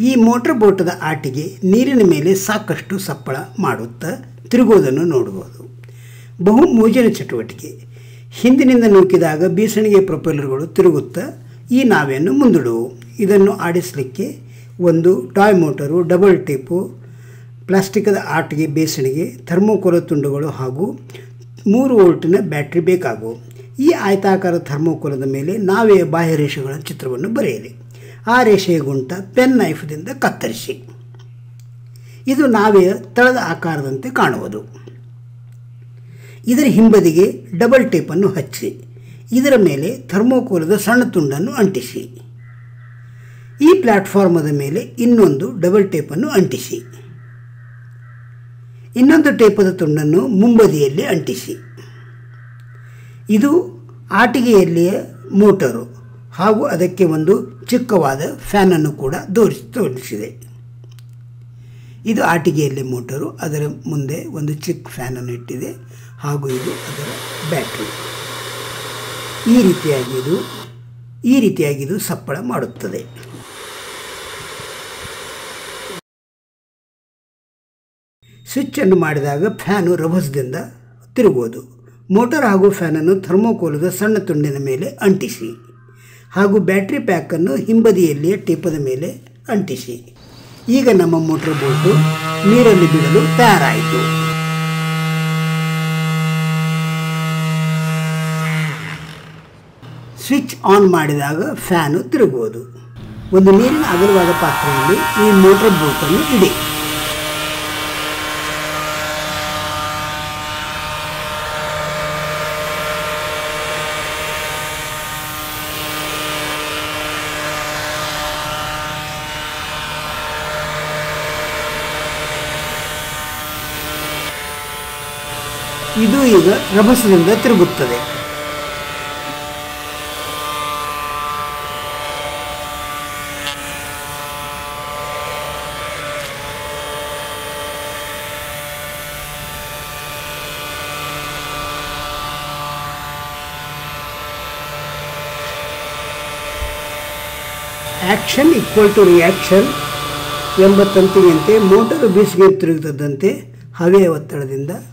ಈ ಮೋಟರ್ ಬೋಟದ ಆಟಿಗೆ ನೀರಿನ ಮೇಲೆ ಸಾಕಷ್ಟು ಸಪ್ಪಳ ಮಾಡುತ್ತಾ ತಿರುಗುವುದನ್ನು ನೋಡಬಹುದು ಬಹು ಮೋಜಿನ ಚಟುವಟಿಕೆ ಹಿಂದಿನಿಂದ ನೂಕಿದಾಗ ಬೀಸಣಿಗೆ ಪ್ರೊಪೆಲ್ಲರ್ಗಳು ತಿರುಗುತ್ತಾ ಈ ನಾವೆಯನ್ನು ಮುಂದಿಡುವು ಇದನ್ನು ಆಡಿಸಲಿಕ್ಕೆ ಒಂದು ಟಾಯ್ ಮೋಟರು ಡಬಲ್ ಟೇಪು ಪ್ಲಾಸ್ಟಿಕದ ಆಟಿಗೆ ಬೇಸಣಿಗೆ ಥರ್ಮೋಕೋಲ ತುಂಡುಗಳು ಹಾಗೂ ಮೂರು ವೋಲ್ಟಿನ ಬ್ಯಾಟ್ರಿ ಬೇಕಾಗುವು ಈ ಆಯತಾಕಾರ ಥರ್ಮೋಕೋಲದ ಮೇಲೆ ನಾವೆಯ ಬಾಹ್ಯ ರೇಷೆಗಳ ಚಿತ್ರವನ್ನು ಬರೆಯಿರಿ ಆ ರೇಷೆಯ ಗುಂಟ ಪೆನ್ ನೈಫ್ದಿಂದ ಕತ್ತರಿಸಿ ಇದು ನಾವೆಯ ತಳದ ಆಕಾರದಂತೆ ಕಾಣುವುದು ಇದರ ಹಿಂಬದಿಗೆ ಡಬಲ್ ಟೇಪನ್ನು ಹಚ್ಚಿ ಇದರ ಮೇಲೆ ಥರ್ಮೋಕೋಲದ ಸಣ್ಣ ತುಂಡನ್ನು ಅಂಟಿಸಿ ಈ ಪ್ಲ್ಯಾಟ್ಫಾರ್ಮದ ಮೇಲೆ ಇನ್ನೊಂದು ಡಬಲ್ ಟೇಪನ್ನು ಅಂಟಿಸಿ ಇನ್ನೊಂದು ಟೇಪದ ತುಂಡನ್ನು ಮುಂಬದಿಯಲ್ಲಿ ಅಂಟಿಸಿ ಇದು ಆಟಿಕೆಯಲ್ಲಿಯ ಮೋಟರು ಹಾಗೂ ಅದಕ್ಕೆ ಒಂದು ಚಿಕ್ಕವಾದ ಫ್ಯಾನನ್ನು ಕೂಡ ತೋರಿಸಿ ತೋರಿಸಿದೆ ಇದು ಆಟಿಕೆಯಲ್ಲಿ ಮೋಟರು ಅದರ ಮುಂದೆ ಒಂದು ಚಿಕ್ಕ ಫ್ಯಾನನ್ನು ಇಟ್ಟಿದೆ ಹಾಗೂ ಇದು ಅದರ ಬ್ಯಾಟ್ರಿ ಈ ರೀತಿಯಾಗಿ ಇದು ಈ ರೀತಿಯಾಗಿ ಇದು ಸಪ್ಪಳ ಮಾಡುತ್ತದೆ ಸ್ವಿಚ್ಚನ್ನು ಮಾಡಿದಾಗ ಫ್ಯಾನು ರಭಸದಿಂದ ತಿರುಗುವುದು ಮೋಟಾರ್ ಹಾಗೂ ಫ್ಯಾನನ್ನು ಥರ್ಮೋಕೋಲದ ಸಣ್ಣ ತುಂಡಿನ ಮೇಲೆ ಅಂಟಿಸಿ ಹಾಗೂ ಬ್ಯಾಟ್ರಿ ಪ್ಯಾಕನ್ನು ಹಿಂಬದಿಯಲ್ಲಿಯ ಟೇಪದ ಮೇಲೆ ಅಂಟಿಸಿ ಈಗ ನಮ್ಮ ಮೋಟರ್ ಬೋಟು ನೀರಲ್ಲಿ ಬಿಡಲು ತಯಾರಾಯಿತು ಸ್ವಿಚ್ ಆನ್ ಮಾಡಿದಾಗ ಫ್ಯಾನು ತಿರುಗುವುದು ಒಂದು ನೀರಿನ ಅಗಲವಾದ ಪಾತ್ರೆಯಲ್ಲಿ ಈ ಮೋಟರ್ ಬೋಟನ್ನು ಇಡಿ ಇದು ಈಗ ರಭಸದಿಂದ ತಿರುಗುತ್ತದೆ ಆಕ್ಷನ್ ಈಕ್ವಲ್ ಟು ರಿಯಾಕ್ಷನ್ ಎಂಬ ತಂತಿಯಂತೆ ಮೋಟರ್ ಬೀಸಿಗೆ ತಿರುಗುತ್ತದಂತೆ ಹವೆಯ ಒತ್ತಡದಿಂದ